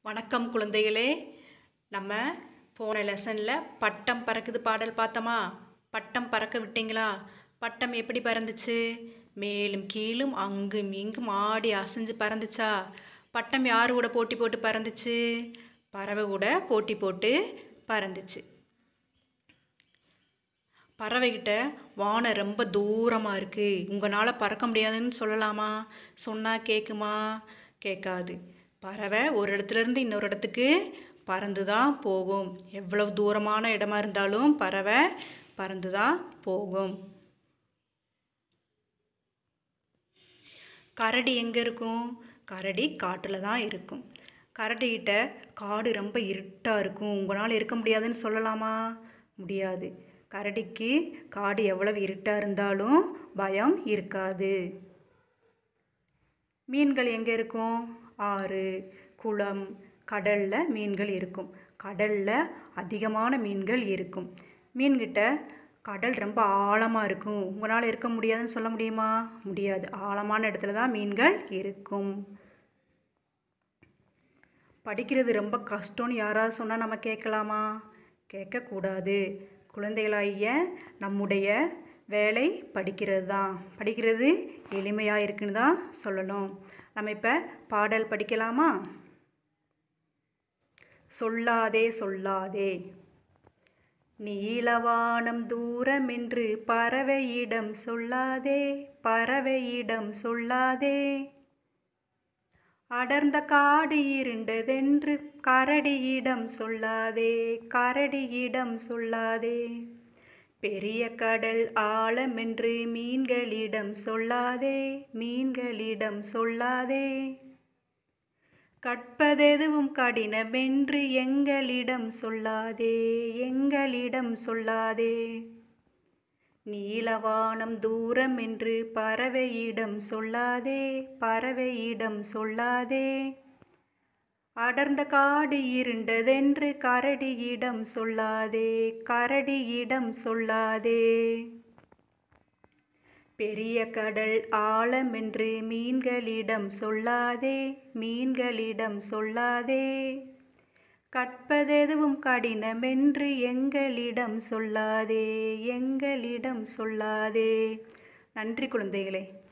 வணக்கம் குழந்தைகளே நம்ம போன லெசனில் பட்டம் பறக்குது பாடல் பார்த்தோமா பட்டம் பறக்க விட்டீங்களா பட்டம் எப்படி பறந்துச்சு மேலும் கீழும் அங்கும் இங்கும் ஆடி அசைஞ்சு பறந்துச்சா பட்டம் யார் கூட போட்டி போட்டு பறந்துச்சு பறவை கூட போட்டி போட்டு பறந்துச்சு பறவைகிட்ட வானம் ரொம்ப தூரமாக இருக்குது உங்களால் பறக்க முடியாதுன்னு சொல்லலாமா சொன்னால் கேட்குமா கேட்காது பறவை ஒரு இடத்துலேருந்து இன்னொரு இடத்துக்கு பறந்து தான் போகும் எவ்வளவு தூரமான இடமா இருந்தாலும் பறவை பறந்து தான் போகும் கரடி எங்கே இருக்கும் கரடி காட்டில் தான் இருக்கும் கரடிகிட்ட காடு ரொம்ப இருட்டாக இருக்கும் உங்களால் இருக்க முடியாதுன்னு சொல்லலாமா முடியாது கரடிக்கு காடு எவ்வளவு இருட்டாக இருந்தாலும் பயம் இருக்காது மீன்கள் எங்கே இருக்கும் ஆறு குளம் கடலில் மீன்கள் இருக்கும் கடலில் அதிகமான மீன்கள் இருக்கும் மீன்கிட்ட கடல் ரொம்ப ஆழமாக இருக்கும் உங்களால் இருக்க முடியாதுன்னு சொல்ல முடியுமா முடியாது ஆழமான இடத்துல தான் மீன்கள் இருக்கும் படிக்கிறது ரொம்ப கஷ்டம்னு யாராவது சொன்னால் நம்ம கேட்கலாமா கேட்கக்கூடாது குழந்தைகளாகிய நம்முடைய வேலை படிக்கிறது தான் படிக்கிறது எளிமையாக இருக்குன்னு தான் சொல்லணும் நம்ம இப்போ பாடல் படிக்கலாமா சொல்லாதே சொல்லாதே நீலவானம் தூரமென்று பறவையிடம் சொல்லாதே பறவையிடம் சொல்லாதே அடர்ந்த காடு இருண்டதென்று கரடியிடம் சொல்லாதே கரடியிடம் சொல்லாதே பெரிய கடல் ஆழமென்று மீன்களிடம் சொல்லாதே மீன்களிடம் சொல்லாதே கற்பதெதுவும் கடினமென்று எங்களிடம் சொல்லாதே எங்களிடம் சொல்லாதே நீலவானம் தூரம் என்று பறவையிடம் சொல்லாதே பறவையிடம் சொல்லாதே அடர்ந்த காடு இருண்டதென்று கரடியிடம் சொல்லாதே கரடியிடம் சொல்லாதே பெரிய கடல் ஆழமென்று மீன்களிடம் சொல்லாதே மீன்களிடம் சொல்லாதே கற்பதெதுவும் கடினமென்று எங்களிடம் சொல்லாதே எங்களிடம் சொல்லாதே நன்றி குழந்தைகளே